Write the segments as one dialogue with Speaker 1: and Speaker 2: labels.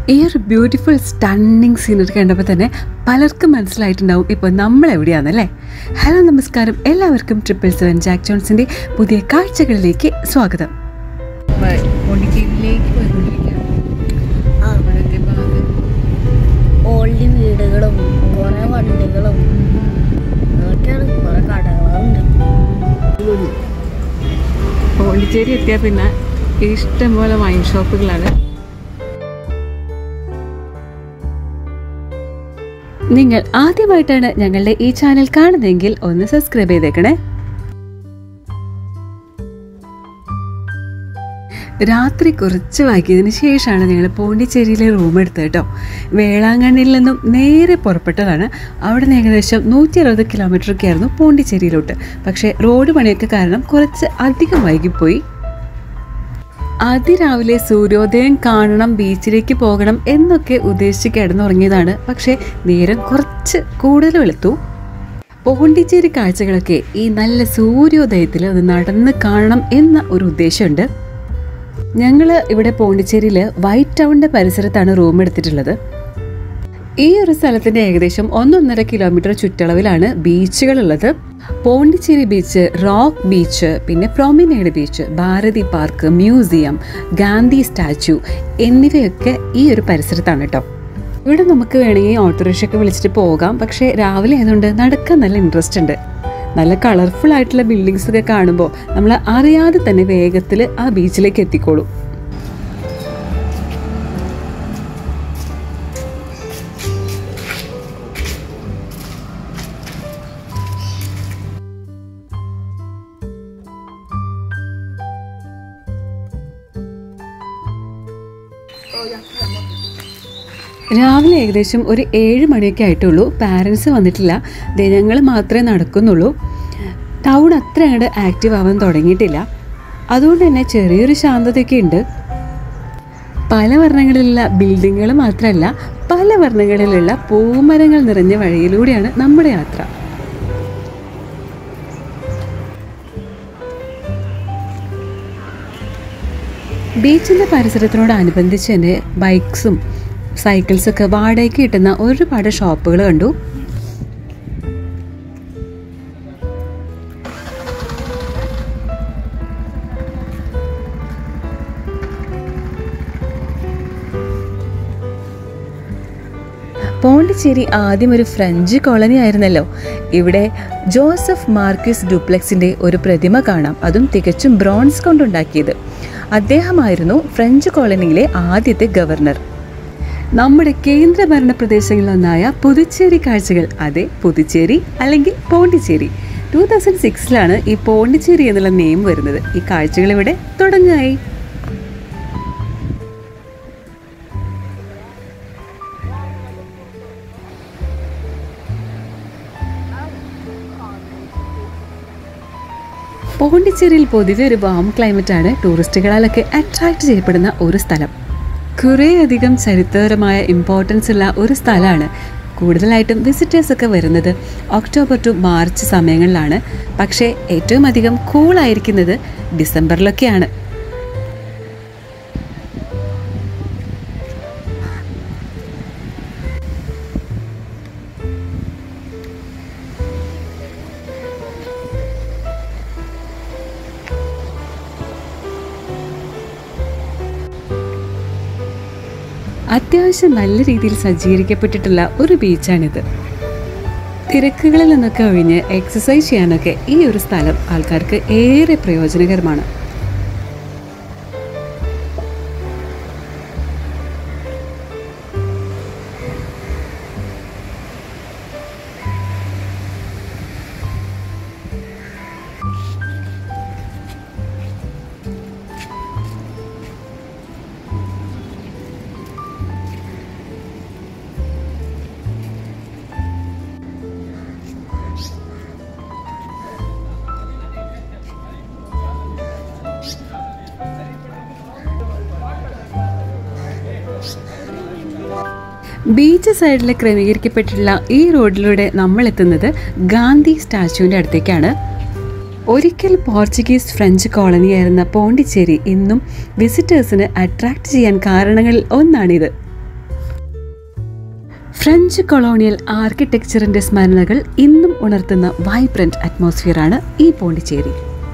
Speaker 1: ഈ ഒരു beautiful stunning scenery കണ്ടപ്പോൾ തന്നെ പലർക്കും മനസ്സിലായിട്ടുണ്ടാവും ഇപ്പോൾ നമ്മൾ എവിടെയാണെന്നല്ലേ ഹലോ നമസ്കാരം എല്ലാവർക്കും ട്രിപ്പിൾ സെവൻ ജാക്ക് ജോൺസിൻ്റെ പുതിയ കാഴ്ചകളിലേക്ക് സ്വാഗതം പോണ്ടിച്ചേരിയിലേക്ക് പോയിക്കൊണ്ടിരിക്കുക
Speaker 2: ആ ഓൾഡ് വീടുകളും കുറെ വണ്ടികളും അതൊക്കെയാണ് കുറെ കടകളുണ്ട്
Speaker 1: പോണ്ടിച്ചേരി എത്തിയാൽ പിന്നെ ഇഷ്ടംപോലെ വൈൻ ഷോപ്പുകളാണ് നിങ്ങൾ ആദ്യമായിട്ടാണ് ഞങ്ങളുടെ ഈ ചാനൽ കാണുന്നതെങ്കിൽ ഒന്ന് സബ്സ്ക്രൈബ് ചെയ്തേക്കണേ രാത്രി കുറച്ച് വൈകിയതിന് ശേഷമാണ് ഞങ്ങൾ പോണ്ടിച്ചേരിയിലെ റൂം എടുത്തത് കേട്ടോ വേളാങ്കണ്ണിയിൽ നിന്നും നേരെ പുറപ്പെട്ടതാണ് അവിടെ നിന്ന് ഏകദേശം നൂറ്റി അറുപത് കിലോമീറ്ററൊക്കെ ആയിരുന്നു പോണ്ടിച്ചേരിയിലോട്ട് പക്ഷേ റോഡ് പണിയൊക്കെ കാരണം കുറച്ച് അധികം വൈകിപ്പോയി അതിരാവിലെ സൂര്യോദയം കാണണം ബീച്ചിലേക്ക് പോകണം എന്നൊക്കെ ഉദ്ദേശിച്ച് കിടന്നുറങ്ങിയതാണ് പക്ഷേ നേരം കുറച്ച് കൂടുതൽ വെളുത്തു പോണ്ടിച്ചേരി കാഴ്ചകളൊക്കെ ഈ നല്ല സൂര്യോദയത്തിൽ അത് നടന്ന് കാണണം എന്ന ഒരു ഉദ്ദേശമുണ്ട് ഞങ്ങൾ ഇവിടെ പോണ്ടിച്ചേരിയിൽ വൈറ്റ് ടൗണിൻ്റെ പരിസരത്താണ് റൂം എടുത്തിട്ടുള്ളത് ഈ ഒരു സ്ഥലത്തിൻ്റെ ഏകദേശം ഒന്നൊന്നര കിലോമീറ്റർ ചുറ്റളവിലാണ് ബീച്ചുകളുള്ളത് പോണ്ടിച്ചേരി ബീച്ച് റോക്ക് ബീച്ച് പിന്നെ promenade beach Bharathi park museum Gandhi statue എന്നിവയൊക്കെ ഈ ഒരു പരിസരത്താണ് കേട്ടോ ഇവിടെ നമുക്ക് വേണമെങ്കിൽ ഓട്ടോറിക്ഷ ഒക്കെ വിളിച്ചിട്ട് പോകാം പക്ഷേ രാവിലെ ആയതുകൊണ്ട് നടക്കാൻ നല്ല ഇൻട്രസ്റ്റ് ഉണ്ട് നല്ല കളർഫുൾ ആയിട്ടുള്ള ബിൽഡിങ്സ് ഒക്കെ കാണുമ്പോൾ നമ്മൾ അറിയാതെ തന്നെ വേഗത്തിൽ ആ ബീച്ചിലേക്ക് എത്തിക്കോളും രാവിലെ ഏകദേശം ഒരു ഏഴ് മണിയൊക്കെ ആയിട്ടുള്ളൂ പാരൻസ് വന്നിട്ടില്ല ദേ ഞങ്ങൾ മാത്രമേ നടക്കുന്നുള്ളൂ ടൗൺ അത്ര അങ്ങോട്ട് ആക്റ്റീവ് ആവാൻ തുടങ്ങിയിട്ടില്ല അതുകൊണ്ട് തന്നെ ചെറിയൊരു ശാന്തതയൊക്കെ ഉണ്ട് പല വർണ്ണങ്ങളിലുള്ള ബിൽഡിങ്ങുകൾ മാത്രമല്ല പല വർണ്ണങ്ങളിലുള്ള പൂമരങ്ങൾ നിറഞ്ഞ വഴിയിലൂടെയാണ് നമ്മുടെ യാത്ര ബീച്ചിൻ്റെ പരിസരത്തിനോടനുബന്ധിച്ച് തന്നെ ബൈക്സും സൈക്കിൾസൊക്കെ വാടകയ്ക്ക് കിട്ടുന്ന ഒരുപാട് ഷോപ്പുകൾ കണ്ടു പോണ്ടിച്ചേരി ആദ്യം ഒരു ഫ്രഞ്ച് കോളനി ആയിരുന്നല്ലോ ഇവിടെ ജോസഫ് മാർക്കിസ് ഡുപ്ലെക്സിന്റെ ഒരു പ്രതിമ കാണാം അതും തികച്ചും ബ്രോൺസ് കൊണ്ടുണ്ടാക്കിയത് അദ്ദേഹമായിരുന്നു ഫ്രഞ്ച് കോളനിയിലെ ആദ്യത്തെ ഗവർണർ നമ്മുടെ കേന്ദ്രഭരണ പ്രദേശങ്ങളിലൊന്നായ പുതുച്ചേരി കാഴ്ചകൾ അതെ പുതുച്ചേരി അല്ലെങ്കിൽ പോണ്ടിച്ചേരി ടൂ തൗസൻഡ് സിക്സിലാണ് ഈ പോണ്ടിച്ചേരി എന്നുള്ള നെയിം വരുന്നത് ഈ കാഴ്ചകൾ ഇവിടെ തുടങ്ങായി പോണ്ടിച്ചേരിയിൽ പൊതുവെ ഒരു വാം ക്ലൈമറ്റാണ് ടൂറിസ്റ്റുകളാലൊക്കെ അട്രാക്ട് ചെയ്യപ്പെടുന്ന ഒരു സ്ഥലം കുറേയധികം ചരിത്രപരമായ ഇമ്പോർട്ടൻസ് ഉള്ള ഒരു സ്ഥലമാണ് കൂടുതലായിട്ടും വിസിറ്റേഴ്സ് ഒക്കെ വരുന്നത് ഒക്ടോബർ ടു മാർച്ച് സമയങ്ങളിലാണ് പക്ഷേ ഏറ്റവും അധികം കൂളായിരിക്കുന്നത് ഡിസംബറിലൊക്കെയാണ് അത്യാവശ്യം നല്ല രീതിയിൽ സജ്ജീകരിക്കപ്പെട്ടിട്ടുള്ള ഒരു ബീച്ചാണിത് തിരക്കുകളിൽ നിന്നൊക്കെ ഒഴിഞ്ഞ് എക്സസൈസ് ചെയ്യാനൊക്കെ ഈ ഒരു സ്ഥലം ആൾക്കാർക്ക് ഏറെ പ്രയോജനകരമാണ് ബീച്ച് സൈഡിൽ ക്രമീകരിക്കപ്പെട്ടിട്ടുള്ള ഈ റോഡിലൂടെ നമ്മൾ എത്തുന്നത് ഗാന്ധി സ്റ്റാച്യുവിൻ്റെ അടുത്തേക്കാണ് ഒരിക്കൽ പോർച്ചുഗീസ് ഫ്രഞ്ച് കോളനിയായിരുന്ന പോണ്ടിച്ചേരി ഇന്നും വിസിറ്റേഴ്സിന് അട്രാക്ട് ചെയ്യാൻ കാരണങ്ങളിൽ ഒന്നാണിത് ഫ്രഞ്ച് കൊളോണിയൽ ആർക്കിടെക്ചറിന്റെ സ്മരണകൾ ഇന്നും ഉണർത്തുന്ന വൈബ്രന്റ് അറ്റ്മോസ്ഫിയറാണ് ഈ പോണ്ടിച്ചേരി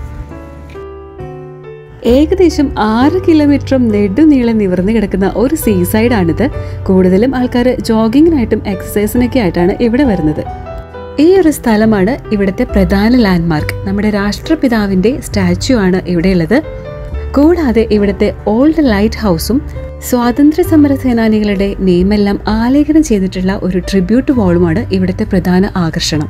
Speaker 1: ഏകദേശം ആറ് കിലോമീറ്ററും നെടുനീളം നിവർന്നു കിടക്കുന്ന ഒരു സീ സൈഡാണിത് കൂടുതലും ആൾക്കാർ ജോഗിങ്ങിനായിട്ടും എക്സസൈസിനൊക്കെ ആയിട്ടാണ് ഇവിടെ വരുന്നത് ഈ ഒരു സ്ഥലമാണ് ഇവിടുത്തെ പ്രധാന ലാൻഡ്മാർക്ക് നമ്മുടെ രാഷ്ട്രപിതാവിന്റെ സ്റ്റാച്യു ആണ് ഇവിടെയുള്ളത് കൂടാതെ ഇവിടുത്തെ ഓൾഡ് ലൈറ്റ് ഹൗസും സ്വാതന്ത്ര്യ സമര സേനാനികളുടെ നെയ്മെല്ലാം ആലേഖനം ചെയ്തിട്ടുള്ള ഒരു ട്രിബ്യൂട്ട് വാളുമാണ് ഇവിടുത്തെ പ്രധാന ആകർഷണം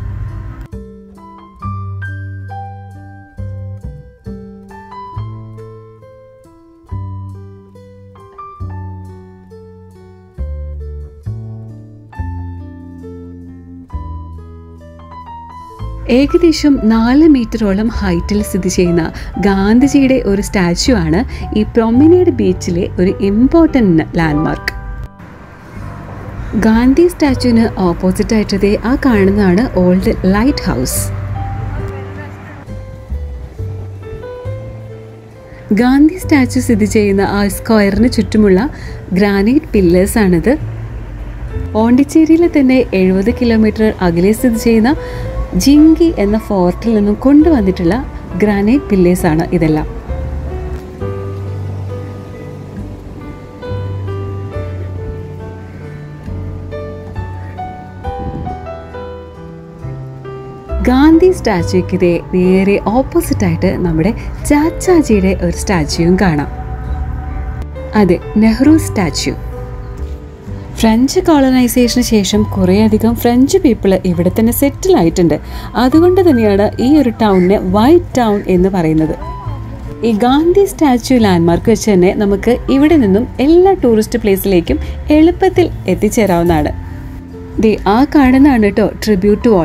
Speaker 1: ഏകദേശം നാല് മീറ്ററോളം ഹൈറ്റിൽ സ്ഥിതി ചെയ്യുന്ന ഗാന്ധിജിയുടെ ഒരു സ്റ്റാച്യു ആണ് ഈ പ്രൊമിനേഡ് ബീച്ചിലെ ഒരു ഇമ്പോർട്ടൻ്റ് ലാൻഡ്മാർക്ക് ഗാന്ധി സ്റ്റാച്യുവിന് ഓപ്പോസിറ്റ് ആയിട്ടതേ ആ കാണുന്നതാണ് old lighthouse Gandhi statue സ്ഥിതി ചെയ്യുന്ന ആ സ്ക്വയറിന് ചുറ്റുമുള്ള ഗ്രാനൈറ്റ് പില്ലേഴ്സ് ആണിത് പോണ്ടിച്ചേരിയിലെ തന്നെ എഴുപത് കിലോമീറ്റർ അകലെ സ്ഥിതി ചെയ്യുന്ന ജിങ്കി എന്ന ഫോർട്ടിൽ നിന്നും കൊണ്ടുവന്നിട്ടുള്ള ഗ്രാനൈറ്റ് പില്ലേഴ്സ് ആണ് ഇതെല്ലാം ഗാന്ധി സ്റ്റാച്യുക്ക് ഇതേ നേരെ ഓപ്പോസിറ്റ് ആയിട്ട് നമ്മുടെ ചാച്ചാജിയുടെ ഒരു സ്റ്റാച്യുവും കാണാം അതെ നെഹ്റു സ്റ്റാച്യു ഫ്രഞ്ച് കോളനൈസേഷന് ശേഷം കുറേയധികം ഫ്രഞ്ച് പീപ്പിൾ ഇവിടെ തന്നെ സെറ്റിൽ ആയിട്ടുണ്ട് അതുകൊണ്ട് തന്നെയാണ് ഈ ഒരു ടൗണിനെ വൈറ്റ് ടൗൺ എന്ന് പറയുന്നത് ഈ ഗാന്ധി സ്റ്റാച്യു ലാൻഡ്മാർക്ക് വെച്ച് തന്നെ നമുക്ക് ഇവിടെ നിന്നും എല്ലാ ടൂറിസ്റ്റ് പ്ലേസിലേക്കും എളുപ്പത്തിൽ എത്തിച്ചേരാവുന്നതാണ് ദേ ആ കാണുന്നതാണ് കേട്ടോ ട്രിബ്യൂട്ട് വാൾ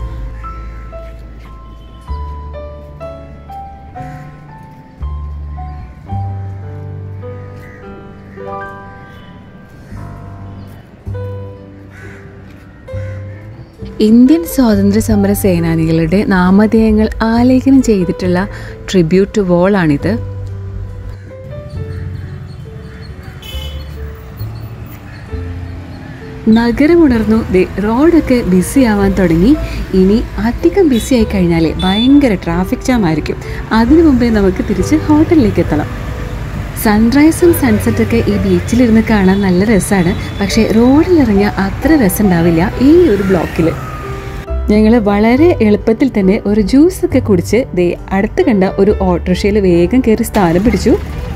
Speaker 1: ഇന്ത്യൻ സ്വാതന്ത്ര്യ സമര സേനാനികളുടെ നാമധേയങ്ങൾ ആലേഖനം ചെയ്തിട്ടുള്ള ട്രിബ്യൂട്ട് വാളാണിത് നഗരമുണർന്നു ദേ റോഡൊക്കെ ബിസി ആവാൻ തുടങ്ങി ഇനി അധികം ബിസി ആയി കഴിഞ്ഞാൽ ഭയങ്കര ട്രാഫിക് ജാം ആയിരിക്കും അതിനു മുമ്പേ നമുക്ക് തിരിച്ച് ഹോട്ടലിലേക്ക് എത്തണം സൺറൈസും സൺസെറ്റൊക്കെ ഈ ബീച്ചിലിരുന്ന് കാണാൻ നല്ല രസമാണ് പക്ഷേ റോഡിലിറങ്ങിയ അത്ര രസം ഉണ്ടാവില്ല ഈ ഒരു ബ്ലോക്കിൽ ഞങ്ങൾ വളരെ എളുപ്പത്തിൽ തന്നെ ഒരു ജ്യൂസൊക്കെ കുടിച്ച് ദേ അടുത്ത് കണ്ട ഒരു ഓട്ടോറിക്ഷയിൽ വേഗം കയറി സ്ഥാനം പിടിച്ചു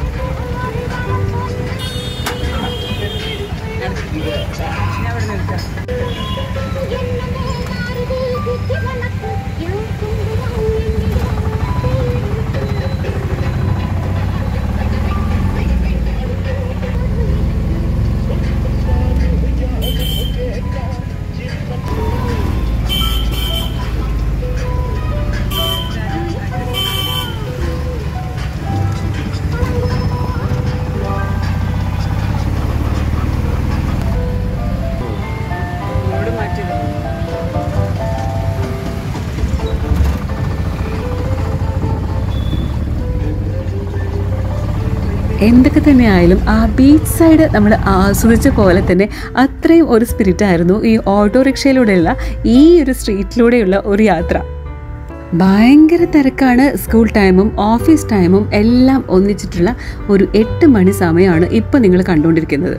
Speaker 1: എന്തൊക്കെ തന്നെയായാലും ആ ബീച്ച് സൈഡ് നമ്മൾ ആസ്വദിച്ച പോലെ തന്നെ അത്രയും ഒരു സ്പിരിറ്റ് ആയിരുന്നു ഈ ഓട്ടോറിക്ഷയിലൂടെയുള്ള ഈ ഒരു സ്ട്രീറ്റിലൂടെയുള്ള ഒരു യാത്ര ഭയങ്കര തിരക്കാണ് സ്കൂൾ ടൈമും ഓഫീസ് ടൈമും എല്ലാം ഒന്നിച്ചിട്ടുള്ള ഒരു എട്ട് മണി സമയമാണ് ഇപ്പം നിങ്ങൾ കണ്ടുകൊണ്ടിരിക്കുന്നത്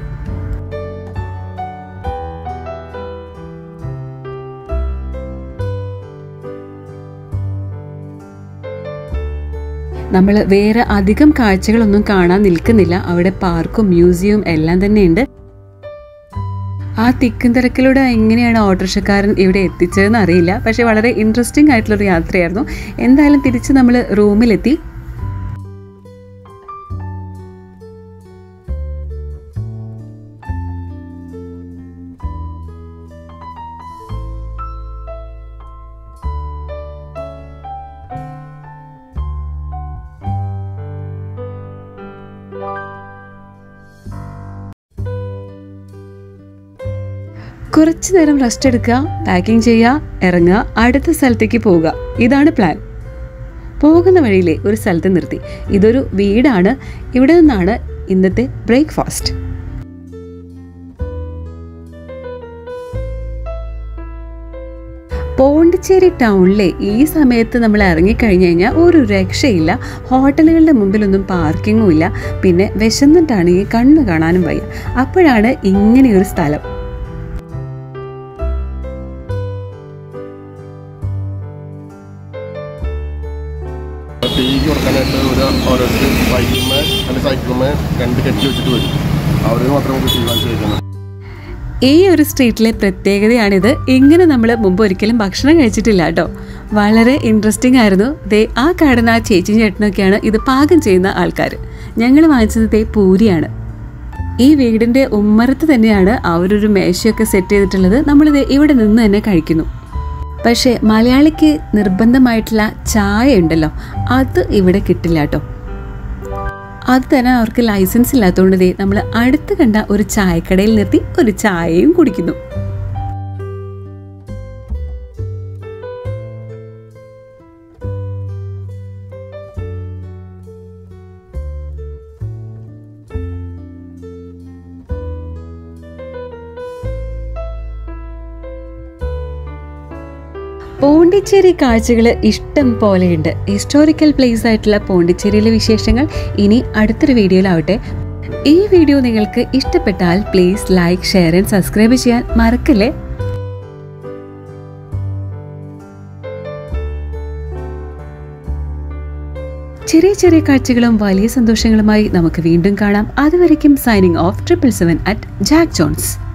Speaker 1: നമ്മൾ വേറെ അധികം കാഴ്ചകളൊന്നും കാണാൻ നിൽക്കുന്നില്ല അവിടെ പാർക്കും മ്യൂസിയവും എല്ലാം തന്നെയുണ്ട് ആ തിക്കും തിരക്കിലൂടെ എങ്ങനെയാണ് ഓട്ടോറിക്ഷക്കാരൻ ഇവിടെ എത്തിച്ചതെന്ന് അറിയില്ല പക്ഷെ വളരെ ഇൻട്രസ്റ്റിംഗ് ആയിട്ടുള്ളൊരു യാത്രയായിരുന്നു എന്തായാലും തിരിച്ച് നമ്മൾ റൂമിലെത്തി കുറച്ചു നേരം റെസ്റ്റ് എടുക്കുക പാക്കിംഗ് ചെയ്യുക ഇറങ്ങുക അടുത്ത സ്ഥലത്തേക്ക് പോവുക ഇതാണ് പ്ലാൻ പോകുന്ന വഴിയിലെ ഒരു സ്ഥലത്ത് നിർത്തി ഇതൊരു വീടാണ് ഇവിടെ നിന്നാണ് ഇന്നത്തെ ബ്രേക്ക്ഫാസ്റ്റ് പോണ്ടിച്ചേരി ടൗണിലെ ഈ സമയത്ത് നമ്മൾ ഇറങ്ങിക്കഴിഞ്ഞ് കഴിഞ്ഞാൽ ഒരു രക്ഷയില്ല ഹോട്ടലുകളുടെ മുമ്പിലൊന്നും പാർക്കിങ്ങും ഇല്ല പിന്നെ വിശന്നിട്ടാണെങ്കിൽ കണ്ണ് കാണാനും വയ്യ അപ്പോഴാണ് ഇങ്ങനെയൊരു സ്ഥലം
Speaker 3: ടീ കൊടുക്കാനായിട്ട് ഒരു ഓരോരുത്തർ ബൈക്കുമേ അല്ലെങ്കിൽ സൈക്കിളുമേ രണ്ട് കെട്ടി വെച്ചിട്ട് വരും അവർ മാത്രം നമുക്ക് ടീ വാങ്ങിച്ച് കഴിക്കണം
Speaker 1: ഈ ഒരു സ്ട്രീറ്റിലെ പ്രത്യേകതയാണിത് ഇങ്ങനെ നമ്മൾ മുമ്പ് ഒരിക്കലും ഭക്ഷണം കഴിച്ചിട്ടില്ല കേട്ടോ വളരെ ഇൻട്രസ്റ്റിംഗ് ആയിരുന്നു ദേ ആ കാണുന്ന ആ ചേച്ചിയും ചേട്ടനൊക്കെയാണ് ഇത് പാകം ചെയ്യുന്ന ആൾക്കാർ ഞങ്ങൾ വാങ്ങിച്ചത് ദേ പൂരിയാണ് ഈ വീടിൻ്റെ ഉമ്മറത്ത് തന്നെയാണ് അവരൊരു മേശയൊക്കെ സെറ്റ് ചെയ്തിട്ടുള്ളത് നമ്മളിത് ഇവിടെ നിന്ന് തന്നെ കഴിക്കുന്നു പക്ഷേ മലയാളിക്ക് നിർബന്ധമായിട്ടുള്ള ചായ ഉണ്ടല്ലോ അത് ഇവിടെ കിട്ടില്ല കേട്ടോ അത് തന്നെ അവർക്ക് ലൈസൻസ് ഇല്ലാത്തതുകൊണ്ട് ദേ നമ്മൾ അടുത്ത് കണ്ട ഒരു ചായക്കടയിൽ നിർത്തി ഒരു ചായയും കുടിക്കുന്നു പോണ്ടിച്ചേരി കാഴ്ചകൾ ഇഷ്ടം പോലെയുണ്ട് ഹിസ്റ്റോറിക്കൽ പ്ലേസ് ആയിട്ടുള്ള പോണ്ടിച്ചേരിയിലെ വിശേഷങ്ങൾ ഇനി അടുത്തൊരു വീഡിയോയിലാവട്ടെ ഈ വീഡിയോ നിങ്ങൾക്ക് ഇഷ്ടപ്പെട്ടാൽ please like share and subscribe ചെയ്യാൻ മറക്കല്ലേ ചെറിയ ചെറിയ കാഴ്ചകളും വലിയ സന്തോഷങ്ങളുമായി നമുക്ക് വീണ്ടും കാണാം അതുവരയ്ക്കും signing off triple seven at Jack John's